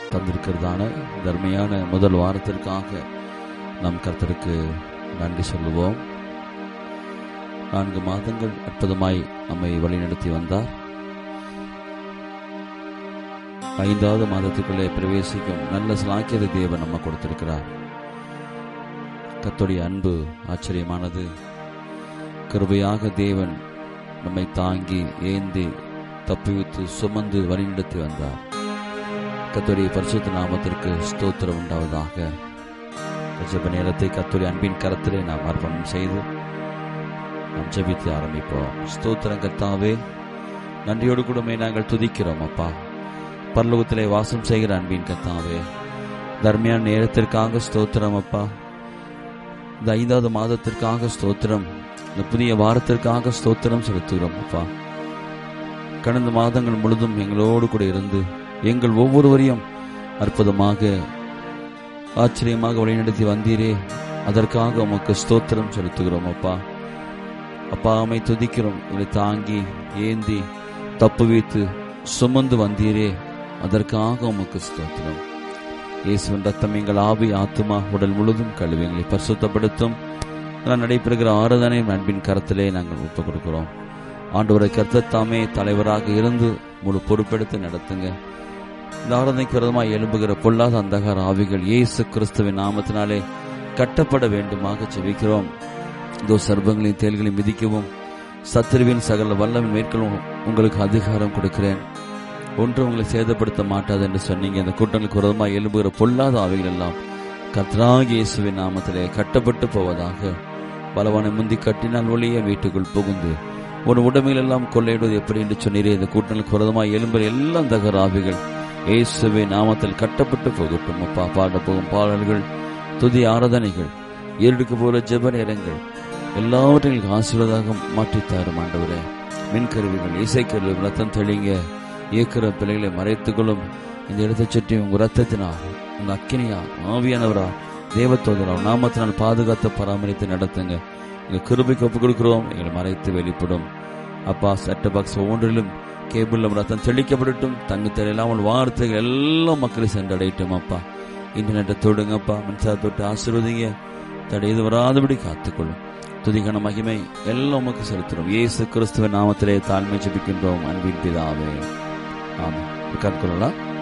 தந்திருக்கிறதான இந்த அருமையான முதல் வாரத்திற்காக நம் கர்த்தருக்கு நன்றி சொல்லுவோம் நான்கு மாதங்கள் அற்புதமாய் நம்மை வழிநடத்தி வந்தார் ஐந்தாவது மாதத்துக்குள்ளே பிரவேசிக்கும் நல்ல சிலாக்கியதை தேவன் நம்ம கொடுத்திருக்கிறார் கர்த்தருடைய அன்பு ஆச்சரியமானது கிருபையாக தேவன் நம்மை தாங்கி ஏந்தி தப்புவித்து சுமந்து வழிநடத்தி வந்தார் கர்த்தருடைய பரிசுத்த நாமத்திற்கு ஸ்தோத்திரம் உண்டாவதாக ஜெப நேரத்தை கர்த்தருடைய அன்பின் கரத்திலே நாம் அர்ப்பணம் செய்து நாம் ஜெபித்து ஆரம்பிப்போம் ஸ்தோத்திரம் கர்த்தாவே நன்றியோடு கூடமே நாங்கள் துதிக்கிறோம் அப்பா பரலோகத்திலே வாசம் செய்கிற அன்பின் கர்த்தாவே தர்மையான நேரத்திற்காக ஸ்தோத்திரம் அப்பா இந்த ஐந்தாவது மாதத்திற்காக ஸ்தோத்திரம் இந்த புதிய வாரத்திற்காக ஸ்தோத்திரம் செலுத்துகிறோம் அப்பா கடந்த மாதங்கள் முழுதும் எங்களோடு கூட இருந்து எங்கள் ஒவ்வொருவரையும் அற்புதமாக ஆச்சரியமாக வழிநடத்தி வந்தீரே அதற்காக உமக்கு ஸ்தோத்திரம் செலுத்துகிறோம் அப்பா அப்பா அமை துதிக்கிறோம் இதை தாங்கி ஏந்தி தப்பு வைத்து சுமந்து வந்தீரே அதற்காக உமக்கு ஸ்தோத்திரம் இயேசுவின் ரத்தம் எங்கள் ஆவி ஆத்துமா உடல் முழுதும் கழுவி எங்களை பரிசுத்தப்படுத்தும் நான் நடைபெறுகிற ஆராதனை அன்பின் கரத்திலே நாங்கள் ஒப்புக் கொடுக்கிறோம் ஆண்டவரை கர்த்தத்தாமே தலைவராக இருந்து முழு பொறுப்பெடுத்து நடத்துங்க இந்த ஆராதனைக்கு விரதமாக எழும்புகிற பொல்லாத அந்தகார ஆவிகள் இயேசு கிறிஸ்துவின் நாமத்தினாலே கட்டப்பட வேண்டுமாக செபிக்கிறோம் இதோ சர்வங்களையும் தேல்களையும் மிதிக்கவும் சத்துருவின் சகல வல்லவின் மேற்கொள்ளும் உங்களுக்கு அதிகாரம் கொடுக்கிறேன் ஒன்று உங்களை சேதப்படுத்த மாட்டாது என்று சொன்னீங்க இந்த கூட்டங்களுக்கு விரதமாக எழும்புகிற பொல்லாத ஆவிகள் எல்லாம் கத்ராக இயேசுவின் நாமத்திலே கட்டப்பட்டு போவதாக பலவானை முந்தி கட்டினால் ஒளிய வீட்டுக்குள் புகுந்து ஒரு உடமையில் எல்லாம் கொள்ளையிடுவது எப்படி என்று சொன்னீரே இந்த கூட்டங்களுக்கு விரதமாக எழும்புகிற எல்லா தகர ஆவிகள் இயேசுவே நாமத்தில் கட்டப்பட்டு போகட்டும் அப்பா பாட போகும் பாடல்கள் துதி ஆராதனைகள் ஏறெடுக்க போகிற ஜெப நேரங்கள் எல்லாவற்றையும் ஆசீர்வாதாக மாற்றித்தாரும் ஆண்டவரே மின்கருவிகள் இசைக்கருவிகள் ரத்தம் தெளிங்க இயக்கிற பிள்ளைகளை மறைத்துக்கொள்ளும் இந்த இடத்தை சுற்றி உங்க ரத்தத்தினா உங்க அக்கினியா ஆவியானவரா தேவத்தோதரா நாமத்தினால் பாதுகாத்து பராமரித்து நடத்துங்க எங்க கிருபைக்கு ஒப்புக் கொடுக்கிறோம் எங்களை மறைத்து வெளிப்படும் அப்பா செட்ட பாக்ஸ் ஒவ்வொன்றிலும் கேபிள் ரத்தம் தெளிக்கப்படட்டும் தங்கு தெரியலாமல் வார்த்தைகள் எல்லாம் மக்களை சென்றடையட்டும் அப்பா இன்டர்நெட்டை தொடுங்கப்பா மின்சார தொட்டு ஆசீர்வதிங்க தடை இது வராதபடி காத்துக்கொள்ளும் துதிகன மகிமை எல்லாம் உமக்கு செலுத்துறோம் இயேசு கிறிஸ்துவ நாமத்திலே தாழ்மை ஜெபிக்கின்றோம் அன்பின் பிதாவே ஆமாம் கற்கொள்ளலாம்